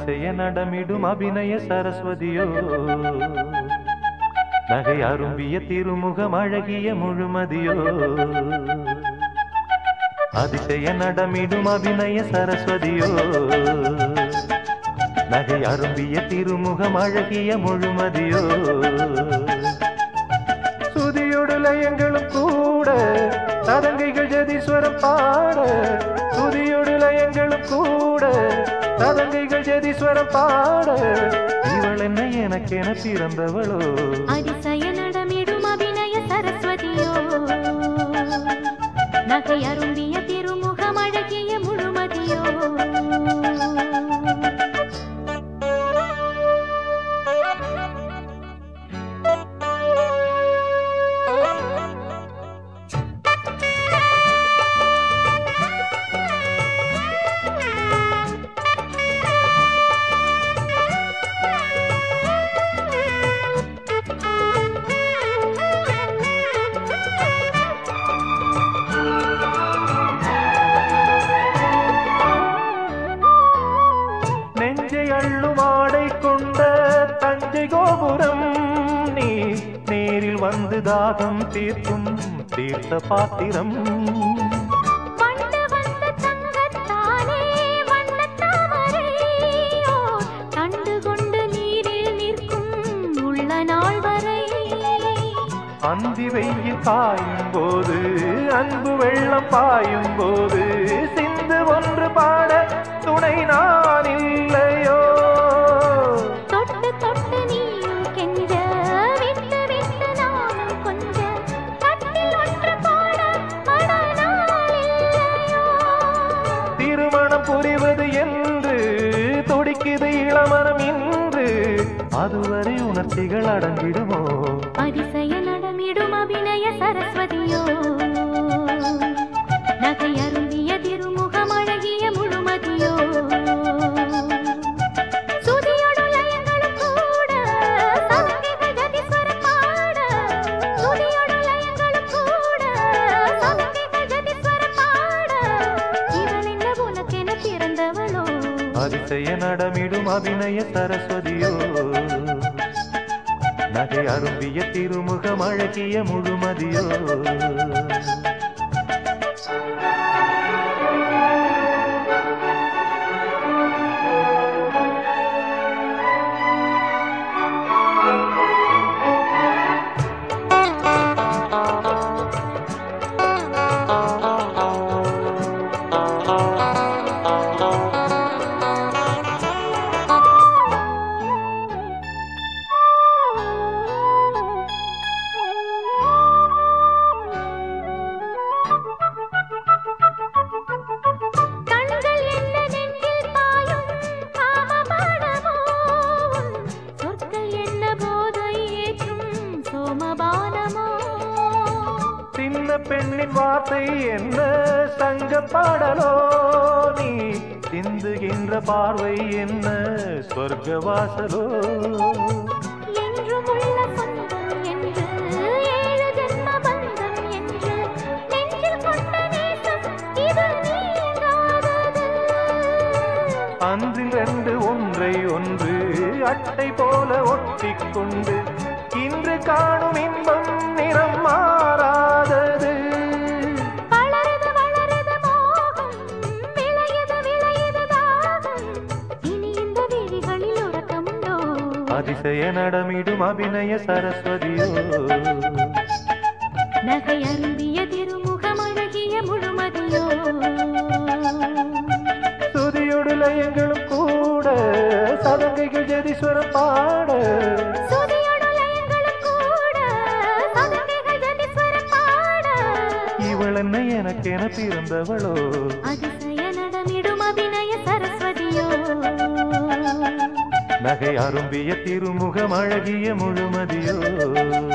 அதிசய நடமிடும் அபிநய சரஸ்வதியோ நகை அரும்பிய திருமுகம் அழகிய முழுமதியோ அதிசய நடமிடும் அபிநய சரஸ்வதியோ நகை அரும்பிய திருமுகம் அழகிய முழுமதியோ சுதியோடு லயங்களும் கூட சதங்கைகள் ஜதீஸ்வரம் பாட சுதியோடு லயங்களும் கூட சதங்கைகள் ஜதீஸ்வரம் பாட இவள் என்ன எனக்கென பிறந்தவளோ அதிசய நடமிடும் அபிநய சரஸ்வதியோ நகை அரும்பிய திருமுகம் அழகிய முழுமதியோ நெஞ்சை அள்ளும் ஆடை கொண்ட தஞ்சை கோபுரம் நீ நேரில் வந்து தாகம் தீர்க்கும் தீர்த்த பாத்திரம் வண்டு வந்த தங்கத்தானே வண்ணத் தாமரையோ, கண்டு கொண்டு நீரில் நிற்கும் உள்ள நாள் வரை அந்தி வெயில் பாயும் போது அன்பு வெள்ளம் பாயும் போது சிந்து ஒன்று பாட துணை நான் இல்லையோ தொட்டு தொட்டு நீயும் கெஞ்ச விட்டு விட்டு நானும் கொஞ்ச கட்டில் ஒன்று போட மனநாள் இல்லையோ திருமணம் புரிவது என்று துடிக்குது இளமனம் இன்று அதுவரை உணர்ச்சிகள் அடங்கிடுமோ அதிசய நடமிடும் அபிநய சரஸ்வதியோ நகை அருந்திய திருமுகம் அழகிய முழுமதியோ சுதியோடு லயங்களும் கூட சதங்கைகள் ஜதீஸ்வரம் பாட சுதியோடு லயங்களும் கூட சதங்கைகள் ஜதீஸ்வரம் பாட இவள் என்ன உனக்கென பிறந்தவளோ அதிசய நடமிடும் அபிநய சரஸ்வதியோ நகை அரும்பிய திருமுகம் அழகிய முழுமதியோ கண்கள் என்ன நெஞ்சில் பாயும் காமபானமோ சொற்கள் என்ன போதை ஏற்றும் சோமபானமோ சின்ன பெண்ணின் வார்த்தை என்ன சங்க பாடலோ நீ சிந்துகின்ற பார்வை என்ன சொர்க்க வாசலோ என்றும் உள்ள சொந்தம் என்று ஏழு ஜென்ம பந்தம் என்று நெஞ்சில் கொண்ட நேசம் இது நீங்காதது அன்றில் ரெண்டு ஒன்றை ஒன்று அட்டை போல ஒட்டிக்கொண்டு இன்று காணும் இன்பம் நிறம் மாறாதது வளருது வளருது மோகம் விளையுது விளையுது தாகம் இனி இந்த விழிகளில் உறக்கமுண்டோ அதிசய நடமிடும் அபிநய சரஸ்வதியோ நகை அரும்பிய திருமுகம் அழகிய முழுமதியோ சுதியோடு லயங்களும் கூட சதங்கைகள் ஜதீஸ்வரம் பாட சுதியோடு லயங்களும் கூட சதங்கைகள் ஜதீஸ்வரம் பாட இவள் என்ன எனக்கென பிறந்தவளோ அதிசய நடமிடும் அபிநய சரஸ்வதியோ நகை அரும்பிய திருமுகம் அழகிய முழுமதியோ